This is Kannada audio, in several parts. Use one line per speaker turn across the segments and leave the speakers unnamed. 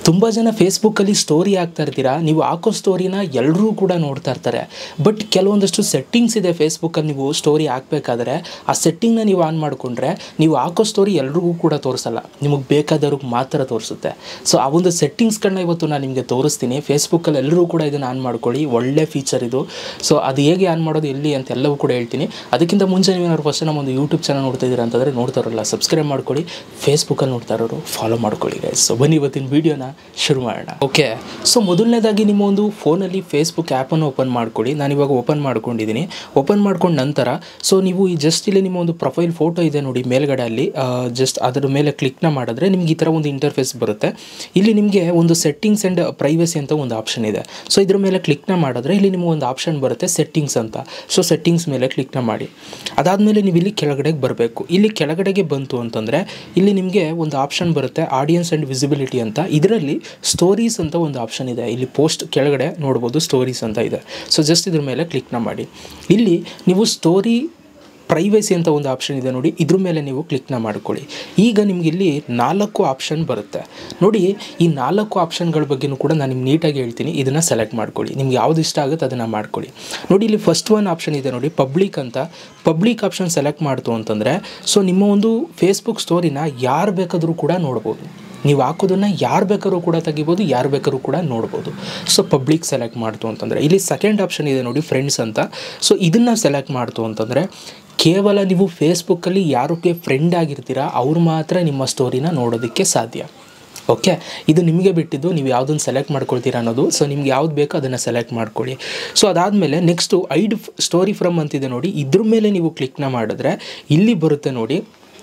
ತುಂಬ ಜನ ಫೇಸ್ಬುಕ್ಕಲ್ಲಿ ಸ್ಟೋರಿ ಹಾಕ್ತಾ ಇರ್ತೀರಾ ನೀವು ಹಾಕೋ ಸ್ಟೋರಿನ ಎಲ್ಲರೂ ಕೂಡ ನೋಡ್ತಾ ಇರ್ತಾರೆ ಬಟ್ ಕೆಲವೊಂದಷ್ಟು ಸೆಟ್ಟಿಂಗ್ಸ್ ಇದೆ ಫೇಸ್ಬುಕ್ಕಲ್ಲಿ ನೀವು ಸ್ಟೋರಿ ಹಾಕಬೇಕಾದ್ರೆ ಆ ಸೆಟ್ಟಿಂಗ್ನ ನೀವು ಆನ್ ಮಾಡಿಕೊಂಡ್ರೆ ನೀವು ಹಾಕೋ ಸ್ಟೋರಿ ಎಲ್ರಿಗೂ ಕೂಡ ತೋರಿಸಲ್ಲ ನಿಮಗೆ ಬೇಕಾದವ್ರಿಗೆ ಮಾತ್ರ ತೋರಿಸುತ್ತೆ ಸೊ ಆ ಒಂದು ಸೆಟ್ಟಿಂಗ್ಸ್ಗಳನ್ನ ಇವತ್ತು ನಾನು ನಿಮಗೆ ತೋರಿಸ್ತೀನಿ ಫೇಸ್ಬುಕ್ಕಲ್ಲಿ ಎಲ್ಲರೂ ಕೂಡ ಇದನ್ನು ಆನ್ ಮಾಡ್ಕೊಳ್ಳಿ ಒಳ್ಳೆ ಫೀಚರ್ ಇದು ಸೊ ಅದು ಹೇಗೆ ಆನ್ ಮಾಡೋದು ಎಲ್ಲಿ ಅಂತ ಎಲ್ಲವೂ ಕೂಡ ಹೇಳ್ತೀನಿ ಅದಕ್ಕಿಂತ ಮುಂಚೆ ನೀವೇನಾದ್ರು ಫಸ್ಟ್ ನಮ್ಮ ಒಂದು ಯೂಟ್ಯೂಬ್ ಚಾನಲ್ ನೋಡ್ತಾ ಇದ್ದೀರಾ ಅಂತಂದರೆ ನೋಡ್ತಾ ಇರೋಲ್ಲ ಸಬ್ಸ್ಕ್ರೈಬ್ ಮಾಡ್ಕೊಳ್ಳಿ ಫೇಸ್ಬುಕ್ಕಲ್ಲಿ ನೋಡ್ತಾ ಇರೋರು ಫಾಲೋ ಮಾಡ್ಕೊಳ್ಳಿ ಗೈಸ್ ಸೊ ಬನ್ನಿ ಇವತ್ತಿನ ವೀಡಿಯೋನ ಶುರು ಮಾಡೋಣ ಓಕೆ ಸೊ ಮೊದಲನೇದಾಗಿ ನಿಮ್ಮ ಒಂದು ಫೋನಲ್ಲಿ ಫೇಸ್ಬುಕ್ ಆ್ಯಪನ್ನು ಓಪನ್ ಮಾಡ್ಕೊಳ್ಳಿ ನಾನು ಇವಾಗ ಓಪನ್ ಮಾಡ್ಕೊಂಡಿದ್ದೀನಿ ಓಪನ್ ಮಾಡ್ಕೊಂಡ ನಂತರ ಸೊ ನೀವು ಈ ಜಸ್ಟ್ ಇಲ್ಲಿ ನಿಮ್ಮ ಒಂದು ಪ್ರೊಫೈಲ್ ಫೋಟೋ ಇದೆ ನೋಡಿ ಮೇಲ್ಗಡೆ ಅಲ್ಲಿ ಜಸ್ಟ್ ಅದರ ಮೇಲೆ ಕ್ಲಿಕ್ನ ಮಾಡಿದ್ರೆ ನಿಮ್ಗೆ ಈ ಥರ ಒಂದು ಇಂಟರ್ಫೇಸ್ ಬರುತ್ತೆ ಇಲ್ಲಿ ನಿಮಗೆ ಒಂದು ಸೆಟ್ಟಿಂಗ್ಸ್ ಆ್ಯಂಡ್ ಪ್ರೈವಸಿ ಅಂತ ಒಂದು ಆಪ್ಷನ್ ಇದೆ ಸೊ ಇದ್ರ ಮೇಲೆ ಕ್ಲಿಕ್ನ ಮಾಡಿದ್ರೆ ಇಲ್ಲಿ ನಿಮಗೆ ಒಂದು ಆಪ್ಷನ್ ಬರುತ್ತೆ ಸೆಟ್ಟಿಂಗ್ಸ್ ಅಂತ ಸೊ ಸೆಟ್ಟಿಂಗ್ಸ್ ಮೇಲೆ ಕ್ಲಿಕ್ನ ಮಾಡಿ ಅದಾದಮೇಲೆ ನೀವು ಇಲ್ಲಿ ಕೆಳಗಡೆಗೆ ಬರಬೇಕು ಇಲ್ಲಿ ಕೆಳಗಡೆಗೆ ಬಂತು ಅಂತಂದರೆ ಇಲ್ಲಿ ನಿಮಗೆ ಒಂದು ಆಪ್ಷನ್ ಬರುತ್ತೆ ಆಡಿಯನ್ಸ್ ಆ್ಯಂಡ್ ವಿಸಿಬಿಲಿಟಿ ಅಂತ ಇದರಲ್ಲಿ ಸ್ಟೋರೀಸ್ ಅಂತ ಒಂದು ಆಪ್ಷನ್ ಇದೆ ಇಲ್ಲಿ ಪೋಸ್ಟ್ ಕೆಳಗಡೆ ನೋಡ್ಬೋದು ಸ್ಟೋರೀಸ್ ಅಂತ ಇದೆ ಸೊ ಜಸ್ಟ್ ಇದ್ರ ಮೇಲೆ ಕ್ಲಿಕ್ನ ಮಾಡಿ ಇಲ್ಲಿ ನೀವು ಸ್ಟೋರಿ ಪ್ರೈವೇಸಿ ಅಂತ ಒಂದು ಆಪ್ಷನ್ ಇದೆ ನೋಡಿ ಇದ್ರ ಮೇಲೆ ನೀವು ಕ್ಲಿಕ್ನ ಮಾಡ್ಕೊಳ್ಳಿ ಈಗ ನಿಮ್ಗೆ ಇಲ್ಲಿ ನಾಲ್ಕು ಆಪ್ಷನ್ ಬರುತ್ತೆ ನೋಡಿ ಈ ನಾಲ್ಕು ಆಪ್ಷನ್ಗಳ ಬಗ್ಗೆನೂ ಕೂಡ ನಾನು ನಿಮ್ಗೆ ನೀಟಾಗಿ ಹೇಳ್ತೀನಿ ಇದನ್ನು ಸೆಲೆಕ್ಟ್ ಮಾಡ್ಕೊಳ್ಳಿ ನಿಮ್ಗೆ ಯಾವ್ದು ಇಷ್ಟ ಆಗುತ್ತೆ ಅದನ್ನು ಮಾಡ್ಕೊಳ್ಳಿ ನೋಡಿ ಇಲ್ಲಿ ಫಸ್ಟ್ ಒನ್ ಆಪ್ಷನ್ ಇದೆ ನೋಡಿ ಪಬ್ಲಿಕ್ ಅಂತ ಪಬ್ಲಿಕ್ ಆಪ್ಷನ್ ಸೆಲೆಕ್ಟ್ ಮಾಡ್ತು ಅಂತಂದರೆ ಸೊ ನಿಮ್ಮ ಒಂದು ಫೇಸ್ಬುಕ್ ಸ್ಟೋರಿನ ಯಾರು ಬೇಕಾದರೂ ಕೂಡ ನೋಡ್ಬೋದು ನೀವು ಹಾಕೋದನ್ನು ಯಾರು ಬೇಕಾದ್ರೂ ಕೂಡ ತೆಗಿಬೋದು ಯಾರು ಬೇಕಾದ್ರೂ ಕೂಡ ನೋಡ್ಬೋದು ಸೊ ಪಬ್ಲಿಕ್ ಸೆಲೆಕ್ಟ್ ಮಾಡ್ತು ಅಂತಂದರೆ ಇಲ್ಲಿ ಸೆಕೆಂಡ್ ಆಪ್ಷನ್ ಇದೆ ನೋಡಿ ಫ್ರೆಂಡ್ಸ್ ಅಂತ ಸೊ ಇದನ್ನು ಸೆಲೆಕ್ಟ್ ಮಾಡ್ತು ಅಂತಂದರೆ ಕೇವಲ ನೀವು ಫೇಸ್ಬುಕ್ಕಲ್ಲಿ ಯಾರಿಗೆ ಫ್ರೆಂಡ್ ಆಗಿರ್ತೀರಾ ಅವ್ರು ಮಾತ್ರ ನಿಮ್ಮ ಸ್ಟೋರಿನ ನೋಡೋದಕ್ಕೆ ಸಾಧ್ಯ ಓಕೆ ಇದು ನಿಮಗೆ ಬಿಟ್ಟಿದ್ದು ನೀವು ಯಾವುದನ್ನು ಸೆಲೆಕ್ಟ್ ಮಾಡ್ಕೊಳ್ತೀರಾ ಅನ್ನೋದು ಸೊ ನಿಮ್ಗೆ ಯಾವ್ದು ಬೇಕೋ ಅದನ್ನು ಸೆಲೆಕ್ಟ್ ಮಾಡ್ಕೊಳ್ಳಿ ಸೊ ಅದಾದಮೇಲೆ ನೆಕ್ಸ್ಟು ಐಡ್ ಸ್ಟೋರಿ ಫ್ರಮ್ ಅಂತಿದೆ ನೋಡಿ ಇದ್ರ ಮೇಲೆ ನೀವು ಕ್ಲಿಕ್ನ ಮಾಡಿದ್ರೆ ಇಲ್ಲಿ ಬರುತ್ತೆ ನೋಡಿ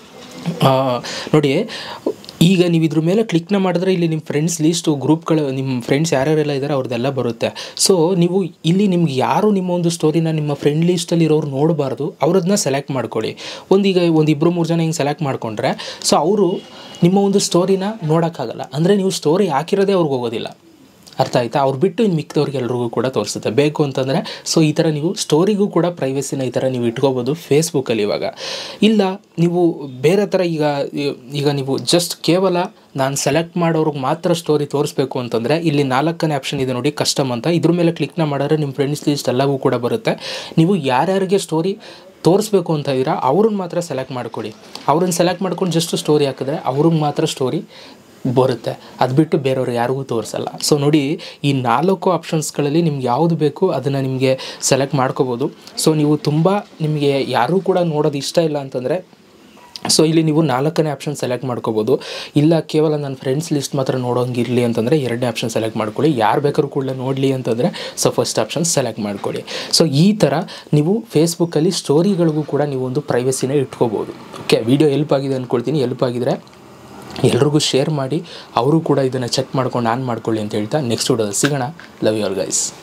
ಆ, ನೋಡಿ ಈಗ ನೀವು ಇದ್ರ ಮೇಲೆ ಕ್ಲಿಕ್ನ ಮಾಡಿದ್ರೆ ಇಲ್ಲಿ ನಿಮ್ಮ ಫ್ರೆಂಡ್ಸ್ ಲೀಸ್ಟು ಗ್ರೂಪ್ಗಳು ನಿಮ್ಮ ಫ್ರೆಂಡ್ಸ್ ಯಾರ್ಯಾರೆಲ್ಲ ಇದ್ದಾರೆ ಅವ್ರದ್ದೆಲ್ಲ ಬರುತ್ತೆ ಸೊ ನೀವು ಇಲ್ಲಿ ನಿಮ್ಗೆ ಯಾರು ನಿಮ್ಮ ಒಂದು ಸ್ಟೋರಿನ ನಿಮ್ಮ ಫ್ರೆಂಡ್ ಲೀಸ್ಟಲ್ಲಿ ಇರೋರು ನೋಡಬಾರ್ದು ಅವ್ರದನ್ನ ಸೆಲೆಕ್ಟ್ ಮಾಡ್ಕೊಳ್ಳಿ ಒಂದೀಗ ಒಂದು ಇಬ್ಬರು ಮೂರು ಜನ ಹಿಂಗೆ ಸೆಲೆಕ್ಟ್ ಮಾಡ್ಕೊಂಡ್ರೆ ಸೊ ಅವರು ನಿಮ್ಮ ಒಂದು ಸ್ಟೋರಿನ ನೋಡೋಕ್ಕಾಗಲ್ಲ ಅಂದರೆ ನೀವು ಸ್ಟೋರಿ ಹಾಕಿರೋದೇ ಅವ್ರಿಗೆ ಹೋಗೋದಿಲ್ಲ ಅರ್ಥ ಆಯ್ತಾ ಅವ್ರು ಬಿಟ್ಟು ಇನ್ನು ಮಿಕ್ಕಿದವ್ರಿಗೆ ಎಲ್ರಿಗೂ ಕೂಡ ತೋರಿಸುತ್ತೆ ಬೇಕು ಅಂತಂದರೆ ಸೊ ಈ ಥರ ನೀವು ಸ್ಟೋರಿಗೂ ಕೂಡ ಪ್ರೈವಸಿನ ಈ ಥರ ನೀವು ಇಟ್ಕೋಬೋದು ಫೇಸ್ಬುಕ್ಕಲ್ಲಿ ಇವಾಗ ಇಲ್ಲ ನೀವು ಬೇರೆ ಥರ ಈಗ ಈಗ ನೀವು ಜಸ್ಟ್ ಕೇವಲ ನಾನು ಸೆಲೆಕ್ಟ್ ಮಾಡೋರಿಗೆ ಮಾತ್ರ ಸ್ಟೋರಿ ತೋರಿಸ್ಬೇಕು ಅಂತಂದರೆ ಇಲ್ಲಿ ನಾಲ್ಕನೇ ಆಪ್ಷನ್ ಇದೆ ನೋಡಿ ಕಸ್ಟಮ್ ಅಂತ ಇದ್ರ ಮೇಲೆ ಕ್ಲಿಕ್ನ ಮಾಡಿದ್ರೆ ನಿಮ್ಮ ಫ್ರೆಂಡ್ಸ್ ಲಿಸ್ಟ್ ಎಲ್ಲವೂ ಕೂಡ ಬರುತ್ತೆ ನೀವು ಯಾರ್ಯಾರಿಗೆ ಸ್ಟೋರಿ ತೋರಿಸ್ಬೇಕು ಅಂತ ಇದ್ದೀರಾ ಅವ್ರನ್ನ ಮಾತ್ರ ಸೆಲೆಕ್ಟ್ ಮಾಡ್ಕೊಳ್ಳಿ ಅವ್ರನ್ನ ಸೆಲೆಕ್ಟ್ ಮಾಡ್ಕೊಂಡು ಜಸ್ಟ್ ಸ್ಟೋರಿ ಹಾಕಿದ್ರೆ ಅವ್ರಿಗೆ ಮಾತ್ರ ಸ್ಟೋರಿ ಬರುತ್ತೆ ಅದು ಬಿಟ್ಟು ಬೇರೆಯವ್ರು ಯಾರಿಗೂ ತೋರಿಸಲ್ಲ ಸೊ ನೋಡಿ ಈ ನಾಲ್ಕು ಆಪ್ಷನ್ಸ್ಗಳಲ್ಲಿ ನಿಮ್ಗೆ ಯಾವುದು ಬೇಕು ಅದನ್ನು ನಿಮಗೆ ಸೆಲೆಕ್ಟ್ ಮಾಡ್ಕೋಬೋದು ಸೊ ನೀವು ತುಂಬ ನಿಮಗೆ ಯಾರೂ ಕೂಡ ನೋಡೋದು ಇಷ್ಟ ಇಲ್ಲ ಅಂತಂದರೆ ಸೊ ಇಲ್ಲಿ ನೀವು ನಾಲ್ಕನೇ ಆಪ್ಷನ್ ಸೆಲೆಕ್ಟ್ ಮಾಡ್ಕೋಬೋದು ಇಲ್ಲ ಕೇವಲ ನನ್ನ ಫ್ರೆಂಡ್ಸ್ ಲಿಸ್ಟ್ ಮಾತ್ರ ನೋಡೋಂಗಿರಲಿ ಅಂತಂದರೆ ಎರಡನೇ ಆಪ್ಷನ್ ಸೆಲೆಕ್ಟ್ ಮಾಡ್ಕೊಳ್ಳಿ ಯಾರು ಬೇಕಾದ್ರೂ ಕೂಡ ನೋಡಲಿ ಅಂತಂದರೆ ಸೊ ಫಸ್ಟ್ ಆಪ್ಷನ್ ಸೆಲೆಕ್ಟ್ ಮಾಡ್ಕೊಳ್ಳಿ ಸೊ ಈ ಥರ ನೀವು ಫೇಸ್ಬುಕ್ಕಲ್ಲಿ ಸ್ಟೋರಿಗಳಿಗೂ ಕೂಡ ನೀವು ಒಂದು ಪ್ರೈವಸಿನ ಇಟ್ಕೋಬೋದು ಓಕೆ ವಿಡಿಯೋ ಹೆಲ್ಪ್ ಆಗಿದೆ ಅಂದ್ಕೊಳ್ತೀನಿ ಹೆಲ್ಪ್ ಆಗಿದ್ರೆ ಎಲ್ರಿಗೂ ಶೇರ್ ಮಾಡಿ ಅವರು ಕೂಡ ಇದನ್ನು ಚೆಕ್ ಮಾಡ್ಕೊಂಡು ಆನ್ ಮಾಡ್ಕೊಳ್ಳಿ ಅಂತ ಹೇಳ್ತಾ ನೆಕ್ಸ್ಟ್ ವಿಡಿಯೋದಲ್ಲಿ ಸಿಗೋಣ ಲವ್ ಯು ಆಲ್ ಗೈಸ್